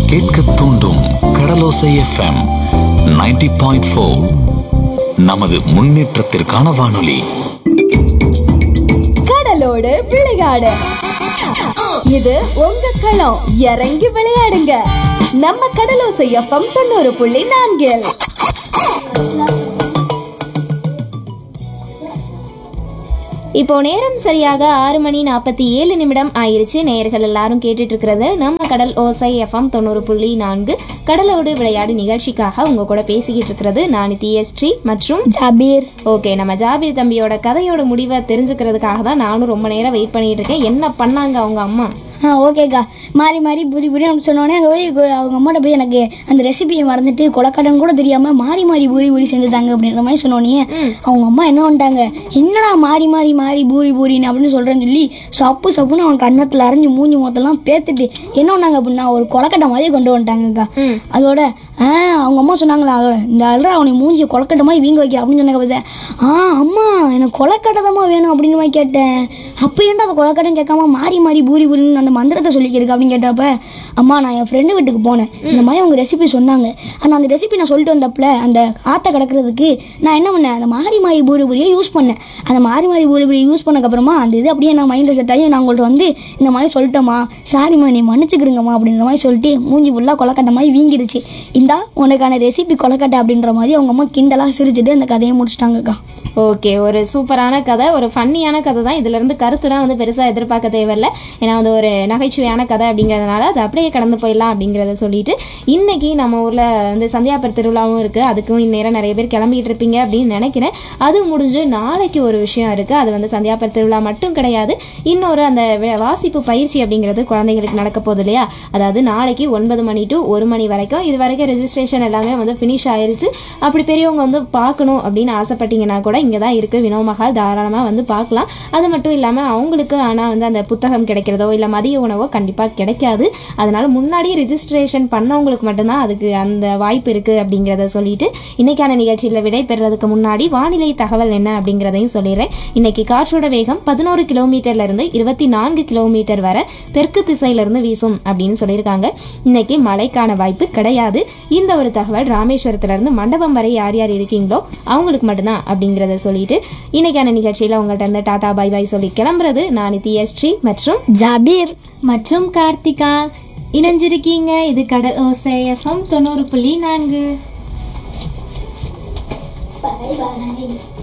கேட்க தூண்டும் கடலோசை FM 90.4 point four நமது முன்னேற்றத்திற்கான வானொலி கடலோடு விளையாடு இது உங்க களம் இறங்கி விளையாடுங்க நம்ம கடலோசை எஃப்எம் தொண்ணூறு புள்ளி நான்கில் இப்போ நேரம் சரியாக ஆறு மணி நாற்பத்தி ஏழு நிமிடம் ஆயிருச்சு நேயர்கள் எல்லாரும் கேட்டுட்டு இருக்கிறது நம்ம கடல் ஓசை எஃப்எம் தொண்ணூறு புள்ளி நான்கு கடலோடு விளையாடு நிகழ்ச்சிக்காக உங்க கூட பேசிக்கிட்டு இருக்கிறது நான் டிஎஸ்ட்ரி மற்றும் ஜாபீர் ஓகே நம்ம ஜாபீர் தம்பியோட கதையோட முடிவை தெரிஞ்சுக்கிறதுக்காக தான் நானும் ரொம்ப நேரம் வெயிட் பண்ணிட்டு இருக்கேன் என்ன பண்ணாங்க அவங்க அம்மா ஆ ஓகேக்கா மாறி மாறி புரி புரி சொன்னோடனே அங்கே போய் கு- அவங்க அம்மாட்ட போய் எனக்கு அந்த ரெசிபியை மறந்துட்டு கொலக்கடன் கூட தெரியாமல் மாறி மாறி பூரி பூரி செஞ்சுதாங்க அப்படின்ற மாதிரி சொன்னோடனே அவங்க அம்மா என்ன பண்ணிட்டாங்க என்னடா மாறி மாறி மாறி பூரி பூரின்னு அப்படின்னு சொல்கிறேன்னு சொல்லி சப்பு சப்புன்னு அவன் கன்னத்தில் அரைஞ்சு மூஞ்சி மொத்தெல்லாம் பேத்துட்டு என்ன பண்ணாங்க அப்படின்னா ஒரு கொலக்கட்டை மாதிரி கொண்டு வந்துட்டாங்கக்கா அதோட ஆ அவங்க அம்மா சொன்னாங்களா அதோட இந்த அல்றா அவனை மூஞ்சி கொலக்கட்டை மாதிரி வீங்க வைக்க அப்படின்னு சொன்னாங்க பார்த்தா ஆ அம்மா எனக்கு கொலக்கட்டை தான் வேணும் அப்படின்னு மாதிரி கேட்டேன் அப்போ ஏன்டா அந்த கொலக்கட்டைன்னு கேட்காம மாறி மாறி பூரி பூரின்னு அந்த மந்திரத்தை சொல்லிக்கிறதுக்கு அப்படின்னு கேட்டப்ப அம்மா நான் என் ஃப்ரெண்டு வீட்டுக்கு போனேன் இந்த மாதிரி அவங்க ரெசிபி சொன்னாங்க ஆனால் அந்த ரெசிபி நான் சொல்லிட்டு வந்தப்பல அந்த ஆற்றை கிடக்கிறதுக்கு நான் என்ன பண்ணேன் அந்த மாறி மாறி பூரி பூரியை யூஸ் பண்ணேன் அந்த மாறி மாறி பூரி பூரி யூஸ் பண்ணக்கப்புறமா அந்த இது அப்படியே நான் மைண்டில் செட் ஆகி நான் உங்கள்ட்ட வந்து இந்த மாதிரி சொல்லிட்டேம்மா சாரிம்மா நீ மன்னிச்சுக்கிறீங்கம்மா அப்படின்ற மாதிரி சொல்லிட்டு மூஞ்சி ஃபுல்லாக கொலக்கட்டை மாதிரி வீங்கிடுச்சு இந்தா உனக்கான ரெசிபி கொலக்கட்டை அப்படின்ற மாதிரி அவங்க அம்மா கிண்டலாக சிரிச்சுட்டு அந்த கதையை முடிச்சிட்டாங்கக்கா ஓகே ஒரு சூப்பரான கதை ஒரு ஃபன்னியான கதை தான் இதுல இருந்து கருத்துலாம் வந்து பெருசாக எதிர்பார்க்க தேவையில்ல ஏன்னா வந்து ஒரு நகைச்சுவையான கதை அப்படிங்கிறதுனால அது அப்படியே கடந்து போயிடலாம் அப்படிங்கிறத சொல்லிட்டு இன்னைக்கு நம்ம ஊரில் வந்து சந்தியாபுர திருவிழாவும் இருக்குது அதுக்கும் இந்நேரம் நிறைய பேர் கிளம்பிட்டு இருப்பீங்க அப்படின்னு நினைக்கிறேன் அது முடிஞ்சு நாளைக்கு ஒரு விஷயம் இருக்குது அது வந்து சந்தியாபுர திருவிழா மட்டும் கிடையாது இன்னொரு அந்த வே- வாசிப்பு பயிற்சி அப்படிங்கிறது குழந்தைங்களுக்கு நடக்க போகுது இல்லையா அதாவது நாளைக்கு ஒன்பது மணி டு ஒரு மணி வரைக்கும் இது வரைக்கும் ரெஜிஸ்ட்ரேஷன் எல்லாமே வந்து ஃபினிஷ் ஆயிருச்சு அப்படி பெரியவங்க வந்து பார்க்கணும் அப்படின்னு ஆசைப்பட்டீங்கன்னா கூட இங்கே தான் இருக்குது வினோ மகால் தாராளமாக வந்து பார்க்கலாம் அது மட்டும் இல்லாமல் அவங்களுக்கு ஆனால் வந்து அந்த புத்தகம் கிடைக்கிறதோ இல்லை மதிய உணவோ கண்டிப்பாக கிடைக்காது அதனால முன்னாடி ரெஜிஸ்ட்ரேஷன் பண்ணவங்களுக்கு மட்டும்தான் அதுக்கு அந்த வாய்ப்பு இருக்குது அப்படிங்கிறத சொல்லிட்டு இன்னைக்கான நிகழ்ச்சியில் விடை பெறுறதுக்கு முன்னாடி வானிலை தகவல் என்ன அப்படிங்கிறதையும் சொல்லிடுறேன் இன்னைக்கு காற்றோட வேகம் பதினோரு கிலோமீட்டர்ல இருந்து இருபத்தி நான்கு கிலோமீட்டர் வரை தெற்கு திசையில இருந்து வீசும் அப்படின்னு சொல்லியிருக்காங்க இன்னைக்கு மழைக்கான வாய்ப்பு கிடையாது இந்த ஒரு தகவல் ராமேஸ்வரத்துல இருந்து மண்டபம் வரை யார் யார் இருக்கீங்களோ அவங்களுக்கு மட்டும்தான் அப்படிங்கிறத சொல்லிட்டு இன்னைக்கான நிகழ்ச்சியில உங்கள்கிட்ட இருந்து டாடா பை பை சொல்லி கிளம்புறது நான் நித்யஸ்ரீ மற்றும் ஜாபீர் மற்றும் கார்த்திகா இணைஞ்சிருக்கீங்க இது கடல் ஓசை எஃப்எம் தொண்ணூறு புள்ளி நான்கு